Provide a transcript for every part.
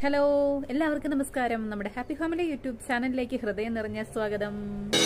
Hello എല്ലാവർക്കും നമസ്കാരം നമ്മുടെ ഹാപ്പി ഫാമിലി യൂട്യൂബ് ചാനലിലേക്ക് ഹൃദയം നിറഞ്ഞ സ്വാഗതം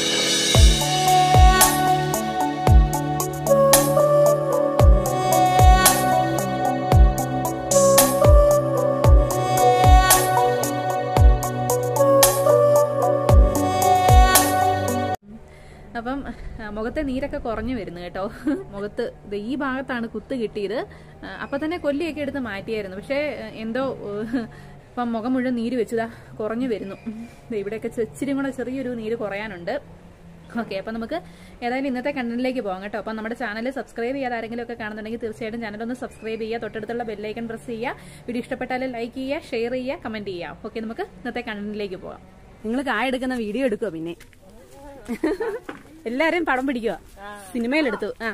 അപ്പം ആ, മുഖത്തെ നീരൊക്കെ കുറഞ്ഞു വരുന്നു കേട്ടോ മുഖത്ത് ദേ ഈ ഭാഗത്താണ് കുത്ത് കിട്ടിയത് ആ, അപ്പൊ തന്നെ കൊല്ലിയൊക്കെ എടുത്ത് മാറ്റിയായിരുന്നു പക്ഷേ ആ, എന്തോ ഏഹ്, ഇപ്പം മുഖം മുഴുവൻ നീര് വെച്ചതാ കുറഞ്ഞു വരുന്നു ദേ ഇവിടെയൊക്കെ ചെ- ഇച്ചിരി കൂടെ ചെറിയൊരു നീര് കുറയാനുണ്ട് ഓക്കെ അപ്പം നമുക്ക് ഏതായാലും ഇന്നത്തെ കണ്ടന്റിലേക്ക് പോകാം കേട്ടോ അപ്പം നമ്മുടെ ചാനൽ സബ്സ്ക്രൈബ് ചെയ്യാതെ ആരെങ്കിലും ഒക്കെ കാണുന്നുണ്ടെങ്കിൽ തീർച്ചയായിട്ടും ചാനൽ ഒന്ന് സബ്സ്ക്രൈബ് ചെയ്യുക തൊട്ടടുത്തുള്ള ബെല്ലൈക്കൺ പ്രസ് ചെയ്യുക വീഡിയോ ഇഷ്ടപ്പെട്ടാൽ ലൈക്ക് ചെയ്യുക ഷെയർ ചെയ്യുക കമന്റ് ചെയ്യുക ഓക്കെ നമുക്ക് ഇന്നത്തെ കണ്ടന്റിലേക്ക് പോകാം നിങ്ങൾ കായ എടുക്കുന്ന വീഡിയോ എടുക്കുക പിന്നെ എല്ലാരും പടം പിടിക്കുക സിനിമയിലെടുത്തു ആ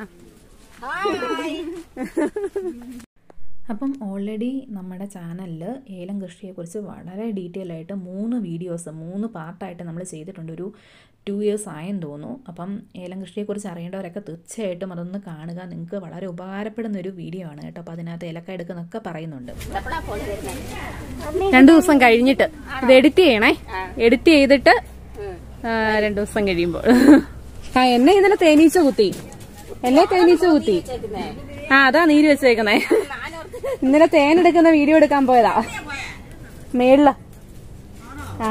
അപ്പം ഓൾറെഡി നമ്മുടെ ചാനലിൽ ഏലം കൃഷിയെക്കുറിച്ച് വളരെ ഡീറ്റെയിൽ ആയിട്ട് മൂന്ന് വീഡിയോസ് മൂന്ന് പാർട്ടായിട്ട് നമ്മൾ ചെയ്തിട്ടുണ്ട് ഒരു ടു ഇയേഴ്സ് ആയെന്ന് തോന്നുന്നു അപ്പം ഏലം കൃഷിയെക്കുറിച്ച് അറിയേണ്ടവരൊക്കെ തീർച്ചയായിട്ടും അതൊന്ന് കാണുക നിങ്ങൾക്ക് വളരെ ഉപകാരപ്പെടുന്ന ഒരു വീഡിയോ ആണ് കേട്ടോ അപ്പോൾ അതിനകത്ത് ഏലക്ക എടുക്കുന്നൊക്കെ പറയുന്നുണ്ട് രണ്ടു ദിവസം കഴിഞ്ഞിട്ട് ഇത് എഡിറ്റ് ചെയ്യണേ എഡിറ്റ് ചെയ്തിട്ട് ആ, രണ്ടു ദിവസം കഴിയുമ്പോൾ ആ എന്നെ ഇന്നലെ തേനീച്ച കുത്തി എന്നെ തേനീച്ച കുത്തി ആ അതാ നീര് വെച്ചേക്കുന്നേ ഇന്നലെ തേനെടുക്കുന്ന വീഡിയോ എടുക്കാൻ പോയതാ മേളില ആ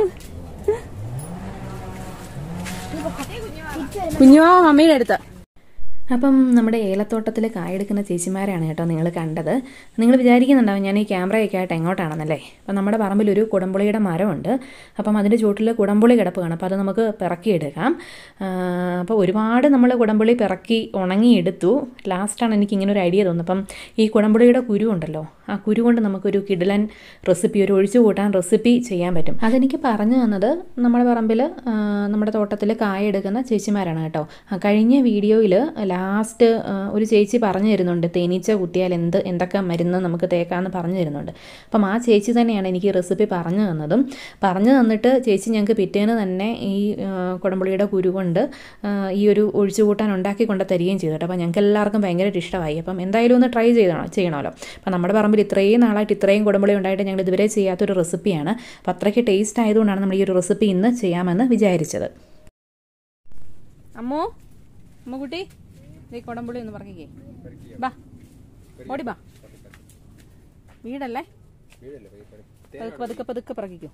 കുഞ്ഞുമാവ മമ്മിയുടെ അടുത്ത് അപ്പം നമ്മുടെ ഏലത്തോട്ടത്തിൽ കായെടുക്കുന്ന ചേച്ചിമാരാണ് കേട്ടോ നിങ്ങൾ കണ്ടത് നിങ്ങൾ വിചാരിക്കുന്നുണ്ടാവും ഞാൻ ഈ ക്യാമറയൊക്കെ ആയിട്ട് എങ്ങോട്ടാണെന്നല്ലേ അപ്പം നമ്മുടെ പറമ്പിൽ ഒരു കുടംപുളിയുടെ മരമുണ്ട് അപ്പം അതിൻ്റെ ചുവട്ടിൽ കുടംപുളി കിടപ്പുകയാണ് അപ്പോൾ അത് നമുക്ക് പിറക്കിയെടുക്കാം ആ, അപ്പോൾ ഒരുപാട് നമ്മൾ കുടംപുളി പിറക്കി ഉണങ്ങിയെടുത്തു ലാസ്റ്റാണ് എനിക്ക് ഇങ്ങനെ ഒരു ഐഡിയ തോന്നുന്നത് അപ്പം ഈ കുടംപുളിയുടെ കുരു ഉണ്ടല്ലോ ആ കുരു കൊണ്ട് നമുക്കൊരു കിടിലൻ റെസിപ്പി ഒരു ഒഴിച്ചു കൂട്ടാൻ റെസിപ്പി ചെയ്യാൻ പറ്റും അതെനിക്ക് പറഞ്ഞു തന്നത് നമ്മുടെ പറമ്പിൽ നമ്മുടെ തോട്ടത്തിൽ കായ എടുക്കുന്ന ചേച്ചിമാരാണ് കേട്ടോ ആ, കഴിഞ്ഞ വീഡിയോയിൽ ലാസ്റ്റ് ഒരു ചേച്ചി പറഞ്ഞു തരുന്നുണ്ട് തേനീച്ച കുത്തിയാൽ എന്ത് എന്തൊക്കെ മരുന്ന് നമുക്ക് തേക്കാമെന്ന് പറഞ്ഞു തരുന്നുണ്ട് അപ്പം ആ ചേച്ചി തന്നെയാണ് എനിക്ക് ഈ റെസിപ്പി പറഞ്ഞു തന്നതും പറഞ്ഞു തന്നിട്ട് ചേച്ചി ഞങ്ങൾക്ക് പിറ്റേന്ന് തന്നെ ഈ ആ, കുടംപുളിയുടെ കുരു കൊണ്ട് ആ, ഈ ഒരു ഒഴിച്ചുകൂട്ടാൻ ഉണ്ടാക്കി കൊണ്ട് തരികയും ചെയ്തു കേട്ടോ അപ്പോൾ ഞങ്ങൾക്ക് എല്ലാവർക്കും ഭയങ്കരമായിട്ട് ഇഷ്ടമായി അപ്പം എന്തായാലും ഒന്ന് ട്രൈ ചെയ്യണം ചെയ്യണമല്ലോ അപ്പം നമ്മുടെ പറമ്പിൽ ഇത്രയും നാളായിട്ട് ഇത്രയും കുടംപുളി ഉണ്ടായിട്ട് ഞങ്ങൾ ഇതുവരെ ചെയ്യാത്തൊരു റെസിപ്പിയാണ് അപ്പം അത്രയ്ക്ക് ടേസ്റ്റ് ആയതുകൊണ്ടാണ് നമ്മൾ ഈ ഒരു റെസിപ്പി ഇന്ന് ചെയ്യാമെന്ന് വിചാരിച്ചത് അമ്മോ അമ്മക്കുട്ടി നീ കൊടംപുളി ഒന്ന് പറക്കിക്കേ ബാ ഓടി ബാ വീടല്ലേ പതുക്കെ പതുക്കെ പതുക്കെ പറക്കിക്കോ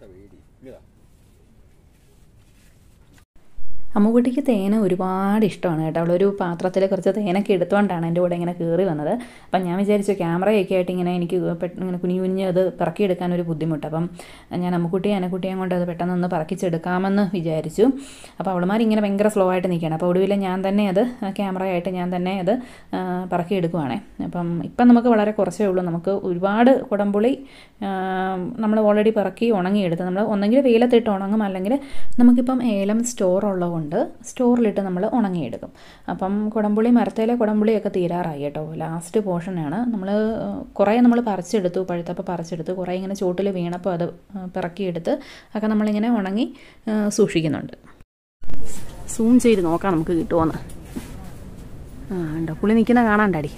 അമ്മുകുട്ടിക്ക് തേന ഒരുപാട് ഇഷ്ടമാണ് കേട്ടോ അവളൊരു പാത്രത്തിൽ കുറച്ച് തേനൊക്കെ എടുത്തുകൊണ്ടാണ് എൻ്റെ കൂടെ ഇങ്ങനെ കയറി വന്നത് അപ്പം ഞാൻ വിചാരിച്ചു ക്യാമറയൊക്കെ ആയിട്ട് ഇങ്ങനെ എനിക്ക് പെട്ടെന്ന് ഇങ്ങനെ കുഞ്ഞു കുഞ്ഞ് അത് പറക്കിയെടുക്കാൻ ഒരു ബുദ്ധിമുട്ട് അപ്പം ഞാൻ അമ്മുക്കുട്ടിയെ അനക്കുട്ടിയും കൊണ്ട് അത് പെട്ടെന്ന് ഒന്ന് പറക്കിച്ചെടുക്കാമെന്ന് വിചാരിച്ചു അപ്പോൾ അവളുമാർ ഇങ്ങനെ ഭയങ്കര സ്ലോ ആയിട്ട് നിൽക്കുകയാണ് അപ്പോൾ ഒടുവിൽ ഞാൻ തന്നെ അത് ക്യാമറയായിട്ട് ഞാൻ തന്നെ അത് ആ, പറക്കിയെടുക്കുവാണേ അപ്പം ഇപ്പം നമുക്ക് വളരെ കുറച്ചേ ഉള്ളൂ നമുക്ക് ഒരുപാട് കുടംപുളി നമ്മൾ ഓൾറെഡി പറക്കി ഉണങ്ങിയെടുത്ത് നമ്മൾ ഒന്നെങ്കിൽ വെയിലത്തിട്ട് ഉണങ്ങും അല്ലെങ്കിൽ നമുക്കിപ്പം ഏലം സ്റ്റോർ ഉള്ളതുകൊണ്ട് സ്റ്റോറിലിട്ട് നമ്മൾ ഉണങ്ങിയെടുക്കും അപ്പം കുടംപുളി മരത്തേലെ കുടംപുളിയൊക്കെ തീരാറായി കേട്ടോ ലാസ്റ്റ് പോർഷനാണ് നമ്മൾ കുറേ നമ്മൾ പറിച്ചെടുത്തു പഴുത്തപ്പോൾ പറിച്ചെടുത്ത് കുറേ ഇങ്ങനെ ചോട്ടിൽ വീണപ്പോൾ അത് ആ, പിറക്കിയെടുത്ത് ഒക്കെ നമ്മളിങ്ങനെ ഉണങ്ങി ആ, സൂക്ഷിക്കുന്നുണ്ട് സൂം ചെയ്ത് നോക്കാം നമുക്ക് കിട്ടുമോന്ന് ആ ഉണ്ടോ പുളി നിൽക്കുന്ന കാണാണ്ടാടി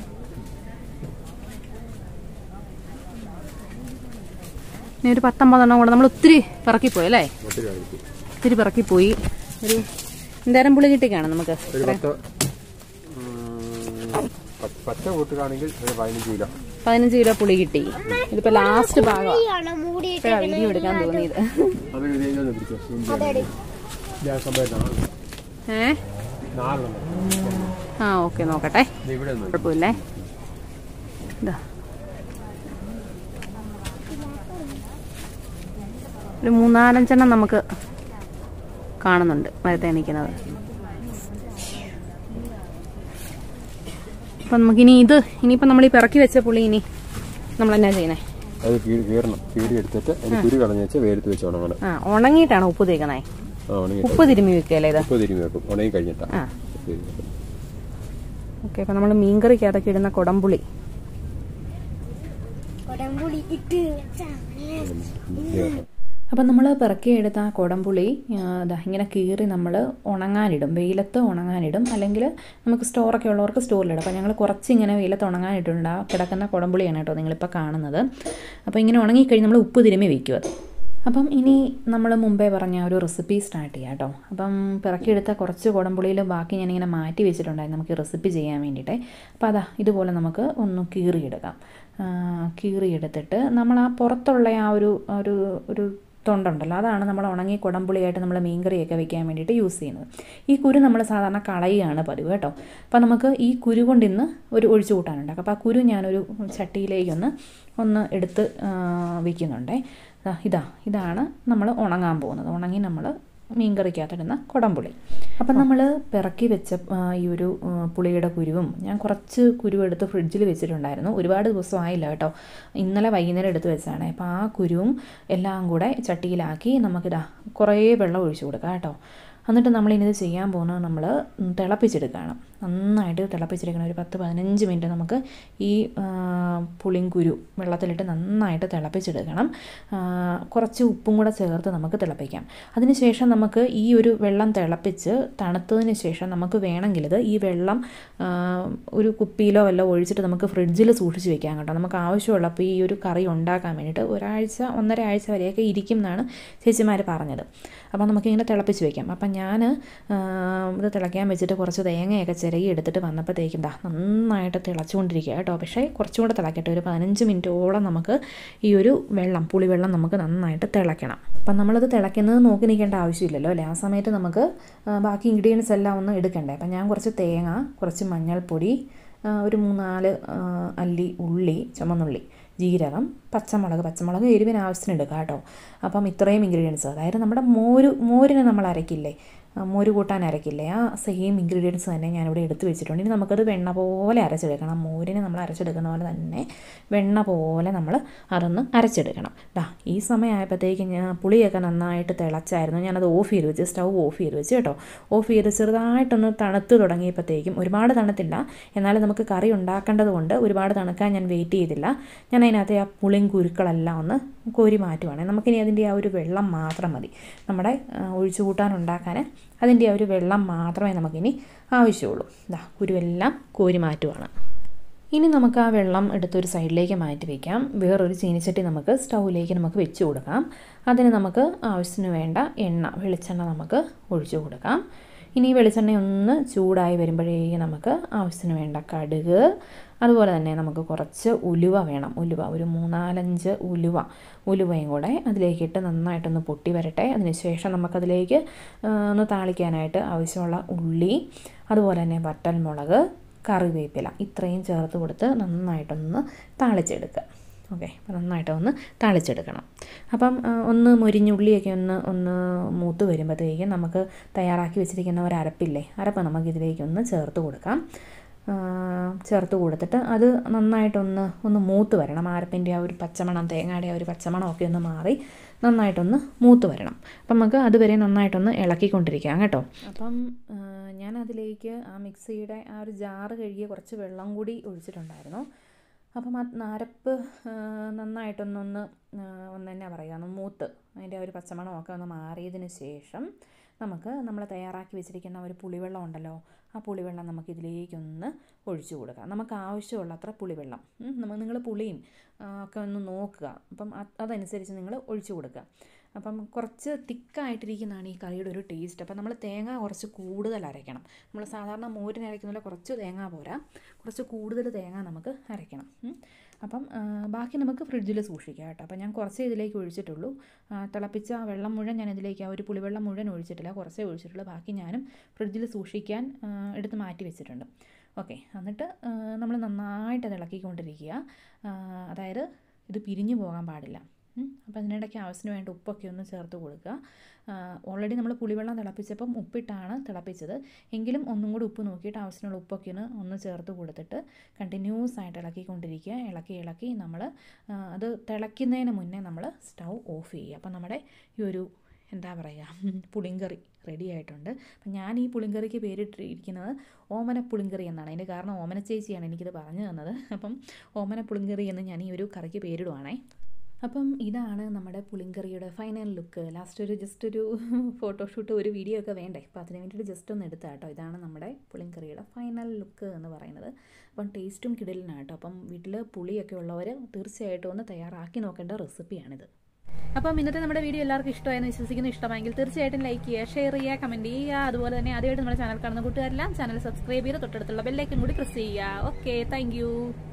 ഇനി ഒരു പത്തൊമ്പതെണ്ണം കൂടെ നമ്മൾ ഒത്തിരി പിറക്കിപ്പോയി അല്ലേ ഒത്തിരി പിറക്കിപ്പോയി ഒരു എന്തേരം പുളി കിട്ടിക്കാണ് നമുക്ക് ഒരു പത്ത് ഉം, പത്ത് പച്ച കൂട്ടുകയാണെങ്കിൽ ഒരു പതിനഞ്ച് കിലോ പതിനഞ്ച് കിലോ പുളി കിട്ടി ഇതിപ്പോ ലാസ്റ്റ് ഭാഗമാണ് ഇപ്പോഴാ വീഡിയോ എടുക്കാൻ തോന്നിയത് അത് ഇതിലൊന്ന് പിടിച്ചോ ഞാൻ സംഭവം നാല് ഏ നാലെണ്ണം ആ ഓക്കെ നോക്കട്ടെ ഇത് ഇവിടെ ഒന്ന് കുഴപ്പമില്ലേ ഇതാ ഒരു മൂന്നാലഞ്ചെണ്ണം നമുക്ക് കാണുന്നുണ്ട് മരത്തെ നിൽക്കുന്നത് അപ്പം നമുക്കിനി ഇത് ഇനിയിപ്പം നമ്മൾ ഈ പിറക്കി വെച്ച പുളി ഇനി നമ്മൾ എന്നാ ചെയ്യണേ അത് കീറി കീറണം കീറി എടുത്തിട്ട് അതിന് കുരു കളഞ്ഞ് വെച്ച് വെയിലത്ത് വെച്ച് ഉണങ്ങണം ആ ഉണങ്ങിയിട്ടാണ് ഉപ്പ് തേക്കണേ ആ ഉണങ്ങി ഉപ്പ് തിരുമ്മി വെക്കുകയല്ലേ ഇത് ഉപ്പ് തിരുമ്മി വെക്കും ഉണങ്ങി കഴിഞ്ഞിട്ടാ ആ ഉപ്പ് തിരുമ്മി വെക്കും. ഓക്കെ അപ്പം നമ്മൾ മീൻകറിക്കകത്തൊക്കെ ഇടുന്ന കുടംപുളി ഇത് വെക്കണം. അപ്പം നമ്മൾ പിറക്കിയെടുത്ത ആ കുടംപുളി ആ, ദാ ഇങ്ങനെ കീറി നമ്മൾ ഉണങ്ങാനിടും വെയിലത്ത് ഉണങ്ങാനിടും അല്ലെങ്കിൽ നമുക്ക് സ്റ്റോറൊക്കെ ഉള്ളവർക്ക് സ്റ്റോറിലിടും അപ്പോൾ ഞങ്ങൾ കുറച്ച് ഇങ്ങനെ വെയിലത്ത് ഉണങ്ങാനിട്ടുണ്ട് ആ കിടക്കുന്ന കുടംപുളിയാണ് കേട്ടോ നിങ്ങളിപ്പോൾ കാണുന്നത് അപ്പോൾ ഇങ്ങനെ ഉണങ്ങിക്കഴിഞ്ഞ് നമ്മൾ ഉപ്പ് തിരുമ്മി വെക്കും അത് അപ്പം ഇനി നമ്മൾ മുമ്പേ പറഞ്ഞ ഒരു റെസിപ്പി സ്റ്റാർട്ട് ചെയ്യാം കേട്ടോ അപ്പം പിറക്കിയെടുത്ത കുറച്ച് കുടംപുളിയിൽ ബാക്കി ഞാനിങ്ങനെ മാറ്റി വെച്ചിട്ടുണ്ടായിരുന്നു നമുക്ക് റെസിപ്പി ചെയ്യാൻ വേണ്ടിയിട്ട് അപ്പോൾ അതാ ഇതുപോലെ നമുക്ക് ഒന്ന് കീറിയെടുക്കാം ആ, കീറിയെടുത്തിട്ട് നമ്മൾ ആ പുറത്തുള്ള ആ ഒരു ഒരു ഒരു തൊണ്ടുണ്ടല്ലോ അതാണ് നമ്മൾ ഉണങ്ങി കുടംപുളിയായിട്ട് നമ്മൾ മീൻകറിയൊക്കെ വെക്കാൻ വേണ്ടിയിട്ട് യൂസ് ചെയ്യുന്നത് ഈ കുരു നമ്മൾ സാധാരണ കളയുകയാണ് പതിവ് കേട്ടോ അപ്പോൾ നമുക്ക് ഈ കുരു കൊണ്ട് ഇന്ന് ഒരു ഒഴിച്ചു കൂട്ടാനുണ്ടാക്കും അപ്പോൾ ആ കുരു ഞാനൊരു ചട്ടിയിലേക്കൊന്ന് ഒന്ന് എടുത്ത് ആ, വെക്കുന്നുണ്ടേ ദാ ഇതാ ഇതാണ് നമ്മൾ ഉണങ്ങാൻ പോകുന്നത് ഉണങ്ങി നമ്മൾ മീൻകറിക്കകത്തിടുന്ന കുടംപുളി അപ്പം നമ്മൾ പിറക്കി വെച്ച ആ, ഈ ഒരു ആ, പുളിയുടെ കുരുവും ഞാൻ കുറച്ച് കുരു എടുത്ത് ഫ്രിഡ്ജിൽ വെച്ചിട്ടുണ്ടായിരുന്നു ഒരുപാട് ദിവസം ആയില്ല കേട്ടോ ഇന്നലെ വൈകുന്നേരം എടുത്ത് വെച്ചാണ് അപ്പോൾ ആ കുരുവും എല്ലാം കൂടെ ചട്ടിയിലാക്കി നമുക്കിതാ കുറേ വെള്ളം ഒഴിച്ചു കൊടുക്കാം കേട്ടോ എന്നിട്ട് നമ്മളിനിത് ചെയ്യാൻ പോകുന്നത് നമ്മൾ തിളപ്പിച്ചെടുക്കണം നന്നായിട്ട് തിളപ്പിച്ചെടുക്കണം ഒരു പത്ത് പതിനഞ്ച് മിനിറ്റ് നമുക്ക് ഈ ആ, പുളിങ്കുരു വെള്ളത്തിലിട്ട് നന്നായിട്ട് തിളപ്പിച്ചെടുക്കണം ആ, കുറച്ച് ഉപ്പും കൂടെ ചേർത്ത് നമുക്ക് തിളപ്പിക്കാം അതിനുശേഷം നമുക്ക് ഈ ഒരു വെള്ളം തിളപ്പിച്ച് തണുത്തതിന് ശേഷം നമുക്ക് വേണമെങ്കിൽ ഇത് ഈ വെള്ളം ആ, ഒരു കുപ്പിയിലോ വല്ലോ ഒഴിച്ചിട്ട് നമുക്ക് ഫ്രിഡ്ജിൽ സൂക്ഷിച്ച് വെക്കാം കേട്ടോ നമുക്ക് ആവശ്യമുള്ളപ്പോൾ ഈ ഒരു കറി ഉണ്ടാക്കാൻ വേണ്ടിയിട്ട് ഒരാഴ്ച ഒന്നര ആഴ്ച വരെയൊക്കെ ഇരിക്കും എന്നാണ് ചേച്ചിമാർ പറഞ്ഞത് അപ്പോൾ നമുക്കിങ്ങനെ തിളപ്പിച്ച് വെക്കാം അപ്പം ഞാൻ ഇത് തിളയ്ക്കാൻ വെച്ചിട്ട് കുറച്ച് തേങ്ങയൊക്കെ ചിരകി എടുത്തിട്ട് വന്നപ്പോഴത്തേക്കും ദാ നന്നായിട്ട് തിളച്ചുകൊണ്ടിരിക്കുക കേട്ടോ പക്ഷേ കുറച്ചും കൂടെ തിളക്കട്ടെ ഒരു പതിനഞ്ച് മിനിറ്റോളം നമുക്ക് ഈ ഒരു വെള്ളം പുളിവെള്ളം നമുക്ക് നന്നായിട്ട് തിളയ്ക്കണം അപ്പം നമ്മളത് തിളയ്ക്കുന്നത് നോക്കി നിൽക്കേണ്ട ആവശ്യമില്ലല്ലോ അല്ലേ ആ സമയത്ത് നമുക്ക് ആ, ബാക്കി ഇൻഗ്രീഡിയൻസ് എല്ലാം ഒന്ന് എടുക്കണ്ടേ അപ്പം ഞാൻ കുറച്ച് തേങ്ങ കുറച്ച് മഞ്ഞൾപ്പൊടി ആ, ഒരു മൂന്നാല് ആ, അല്ലി ഉള്ളി ചുമന്നുള്ളി ജീരകം പച്ചമുളക് പച്ചമുളക് എരിവിന് ആവശ്യത്തിന് എടുക്കുക കേട്ടോ അപ്പം ഇത്രയും ഇൻഗ്രീഡിയൻസ് അതായത് നമ്മുടെ മോര് മോരിന് നമ്മൾ അരക്കില്ലേ ആ, മോര് കൂട്ടാൻ അരക്കില്ലേ ആ സെയിം ഇൻഗ്രീഡിയൻസ് തന്നെ ഞാനിവിടെ എടുത്ത് വെച്ചിട്ടുണ്ട് ഇനി നമുക്കത് വെണ്ണ പോലെ അരച്ചെടുക്കണം മോരിന് നമ്മൾ അരച്ചെടുക്കുന്ന പോലെ തന്നെ വെണ്ണ പോലെ നമ്മൾ അതൊന്ന് അരച്ചെടുക്കണം ദാ ഈ സമയമായപ്പോഴത്തേക്ക് ഞാൻ പുളിയൊക്കെ നന്നായിട്ട് തിളച്ചായിരുന്നു ഞാനത് ഓഫ് ചെയ്ത് വെച്ച് സ്റ്റൗ ഓഫ് ചെയ്ത് വെച്ച് കേട്ടോ ഓഫ് ചെയ്ത് ചെറുതായിട്ടൊന്ന് തണുത്ത് തുടങ്ങിയപ്പോഴത്തേക്കും ഒരുപാട് തണുത്തില്ല എന്നാലും നമുക്ക് കറി ഉണ്ടാക്കേണ്ടത് കൊണ്ട് ഒരുപാട് തണുക്കാൻ ഞാൻ വെയിറ്റ് ചെയ്തില്ല ഞാൻ അതിനകത്തെ ആ പുളിയും കുരുക്കളെല്ലാം ഒന്ന് കോരി മാറ്റുവാണ് നമുക്കിനി അതിൻ്റെ ആ ഒരു വെള്ളം മാത്രം മതി നമ്മുടെ ആ, ഒഴിച്ചു കൂട്ടാൻ ഉണ്ടാക്കാൻ അതിൻ്റെ ആ ഒരു വെള്ളം മാത്രമേ നമുക്കിനി ആവശ്യമുള്ളൂ ഇതാ കുരുവെല്ലാം കോരി മാറ്റുവാണ് ഇനി നമുക്ക് ആ വെള്ളം എടുത്തൊരു സൈഡിലേക്ക് മാറ്റി വയ്ക്കാം വേറൊരു ചീനിച്ചട്ടി നമുക്ക് സ്റ്റൗവിലേക്ക് നമുക്ക് വെച്ച് കൊടുക്കാം അതിന് നമുക്ക് ആവശ്യത്തിന് വേണ്ട എണ്ണ വെളിച്ചെണ്ണ നമുക്ക് ഒഴിച്ചു കൊടുക്കാം ഇനി ഈ വെളിച്ചെണ്ണ ഒന്ന് ചൂടായി വരുമ്പോഴേക്കും നമുക്ക് ആവശ്യത്തിന് വേണ്ട കടുക് അതുപോലെ തന്നെ നമുക്ക് കുറച്ച് ഉലുവ വേണം ഉലുവ ഒരു മൂന്നാലഞ്ച് ഉലുവ ഉലുവയും കൂടെ അതിലേക്കിട്ട് നന്നായിട്ടൊന്ന് പൊട്ടി വരട്ടെ അതിനുശേഷം നമുക്കതിലേക്ക് ആ, ഒന്ന് താളിക്കാനായിട്ട് ആവശ്യമുള്ള ഉള്ളി അതുപോലെ തന്നെ വറ്റൽമുളക് കറിവേപ്പില ഇത്രയും ചേർത്ത് കൊടുത്ത് നന്നായിട്ടൊന്ന് താളിച്ചെടുക്കുക ഓക്കെ അപ്പോൾ നന്നായിട്ട് ഒന്ന് താളിച്ചെടുക്കണം അപ്പം ആ, ഒന്ന് മുരിഞ്ഞുള്ളിയൊക്കെ ഒന്ന് ഒന്ന് മൂത്ത് വരുമ്പോഴത്തേക്കും നമുക്ക് തയ്യാറാക്കി വെച്ചിരിക്കുന്ന ഒരു അരപ്പില്ലേ അരപ്പ് നമുക്ക് ഇതിലേക്കൊന്ന് ചേർത്ത് കൊടുക്കാം ആ, ചേർത്ത് കൊടുത്തിട്ട് അത് നന്നായിട്ടൊന്ന് ഒന്ന് മൂത്ത് വരണം അരപ്പിൻ്റെ ആ ഒരു പച്ചമണം തേങ്ങയുടെ ആ ഒരു പച്ചമണമൊക്കെ ഒന്ന് മാറി നന്നായിട്ടൊന്ന് മൂത്ത് വരണം അപ്പം നമുക്ക് അതുവരെ നന്നായിട്ടൊന്ന് ഇളക്കിക്കൊണ്ടിരിക്കാം കേട്ടോ അപ്പം ആ, ഞാൻ അതിലേക്ക് ആ മിക്സിയുടെ ആ ഒരു ജാറ് കഴുകിയ കുറച്ച് വെള്ളം കൂടി ഒഴിച്ചിട്ടുണ്ടായിരുന്നു അപ്പം ആ നാരപ്പ് ആ, നന്നായിട്ടൊന്നൊന്ന് ആ, ഒന്ന് എന്നാ പറയുക ഒന്ന് മൂത്ത് അതിൻ്റെ ആ ഒരു പച്ചമണമൊക്കെ ഒന്ന് മാറിയതിന് ശേഷം നമുക്ക് നമ്മൾ തയ്യാറാക്കി വെച്ചിരിക്കുന്ന ഒരു പുളിവെള്ളം ഉണ്ടല്ലോ ആ പുളിവെള്ളം നമുക്ക് ഇതിലേക്കൊന്ന് ഒഴിച്ചു കൊടുക്കാം നമുക്ക് ആവശ്യമുള്ള അത്ര പുളിവെള്ളം നമ്മൾ നിങ്ങൾ പുളിയും ആ, ഒക്കെ ഒന്ന് നോക്കുക അപ്പം അത് അതനുസരിച്ച് നിങ്ങൾ ഒഴിച്ചു കൊടുക്കുക അപ്പം കുറച്ച് തിക്കായിട്ടിരിക്കുന്നതാണ് ഈ കറിയുടെ ഒരു ടേസ്റ്റ് അപ്പം നമ്മൾ തേങ്ങ കുറച്ച് കൂടുതൽ അരയ്ക്കണം നമ്മൾ സാധാരണ മോരിന് അരയ്ക്കുന്ന പോലെ കുറച്ച് തേങ്ങ പോരാ കുറച്ച് കൂടുതൽ തേങ്ങ നമുക്ക് അരയ്ക്കണം ഉം. അപ്പം ആ, ബാക്കി നമുക്ക് ഫ്രിഡ്ജിൽ സൂക്ഷിക്കാം കേട്ടോ അപ്പം ഞാൻ കുറച്ചേ ഇതിലേക്ക് ഒഴിച്ചിട്ടുള്ളൂ ആ, തിളപ്പിച്ച ആ വെള്ളം മുഴുവൻ ഞാൻ ഇതിലേക്ക് ആ ഒരു പുളിവെള്ളം മുഴുവൻ ഒഴിച്ചിട്ടില്ല കുറച്ചേ ഒഴിച്ചിട്ടുള്ളൂ ബാക്കി ഞാനും ഫ്രിഡ്ജിൽ സൂക്ഷിക്കാൻ ആ, എടുത്ത് മാറ്റി വെച്ചിട്ടുണ്ട് ഓക്കെ എന്നിട്ട് നമ്മൾ നന്നായിട്ട് അത് ഇളക്കിക്കൊണ്ടിരിക്കുക ആ, അതായത് ഇത് പിരിഞ്ഞു പോകാൻ പാടില്ല ഉം. അപ്പോൾ അതിനിടയ്ക്ക് ആവശ്യത്തിന് വേണ്ട ഉപ്പൊക്കെ ഒന്ന് ചേർത്ത് കൊടുക്കുക ഓൾറെഡി നമ്മൾ പുളിവെള്ളം തിളപ്പിച്ചപ്പം ഉപ്പിട്ടാണ് തിളപ്പിച്ചത് എങ്കിലും ഒന്നും കൂടി ഉപ്പ് നോക്കിയിട്ട് ആവശ്യത്തിനുള്ള ഉപ്പൊക്കെ ഒന്ന് ഒന്ന് ചേർത്ത് കൊടുത്തിട്ട് കണ്ടിന്യൂസ് ആയിട്ട് ഇളക്കിക്കൊണ്ടിരിക്കുക ഇളക്കി ഇളക്കി നമ്മൾ അത് തിളയ്ക്കുന്നതിന് മുന്നേ നമ്മൾ സ്റ്റൗ ഓഫ് ചെയ്യുക അപ്പം നമ്മുടെ ഈ ഒരു എന്താ പറയുക പുളിങ്കറി റെഡി ആയിട്ടുണ്ട് അപ്പം ഞാൻ ഈ പുളിങ്കറിക്ക് പേരിട്ടിരിക്കുന്നത് ഓമന പുളിങ്കറി എന്നാണ് അതിൻ്റെ കാരണം ഓമന ചേച്ചിയാണ് എനിക്കിത് പറഞ്ഞു തന്നത് അപ്പം ഓമന പുളിങ്കറി എന്ന് ഞാൻ ഈ ഒരു കറിക്ക് പേരിടുവാണേ അപ്പം ഇതാണ് നമ്മുടെ പുളിങ്കറിയുടെ ഫൈനൽ ലുക്ക് ലാസ്റ്റ് ഒരു ജസ്റ്റ് ഒരു ഫോട്ടോഷൂട്ട് ഒരു വീഡിയോ ഒക്കെ വേണ്ടേ അപ്പോൾ അതിന് വേണ്ടിയിട്ട് ജസ്റ്റ് ഒന്ന് എടുത്താൽ കേട്ടോ ഇതാണ് നമ്മുടെ പുളിങ്കറിയുടെ ഫൈനൽ ലുക്ക് എന്ന് പറയുന്നത് അപ്പം ടേസ്റ്റും കിടലിനാണ് കേട്ടോ അപ്പം വീട്ടിൽ പുളിയൊക്കെ ഉള്ളവർ തീർച്ചയായിട്ടും ഒന്ന് തയ്യാറാക്കി നോക്കേണ്ട റെസിപ്പിയാണിത് അപ്പം ഇന്നത്തെ നമ്മുടെ വീഡിയോ എല്ലാവർക്കും ഇഷ്ടമായെന്ന് വിശ്വസിക്കുന്നു ഇഷ്ടമായെങ്കിൽ തീർച്ചയായിട്ടും ലൈക്ക് ചെയ്യുക ഷെയർ ചെയ്യുക കമന്റ് ചെയ്യുക അതുപോലെ തന്നെ ആദ്യമായിട്ട് നമ്മുടെ ചാനൽ കാണുന്ന കൂട്ടുകാരെല്ലാം ചാനൽ സബ്സ്ക്രൈബ് ചെയ്ത് തൊട്ടടുത്തുള്ള ബെല്ലൈക്കൻ കൂടി പ്രസ് ചെയ്യുക ഓക്കെ താങ്ക്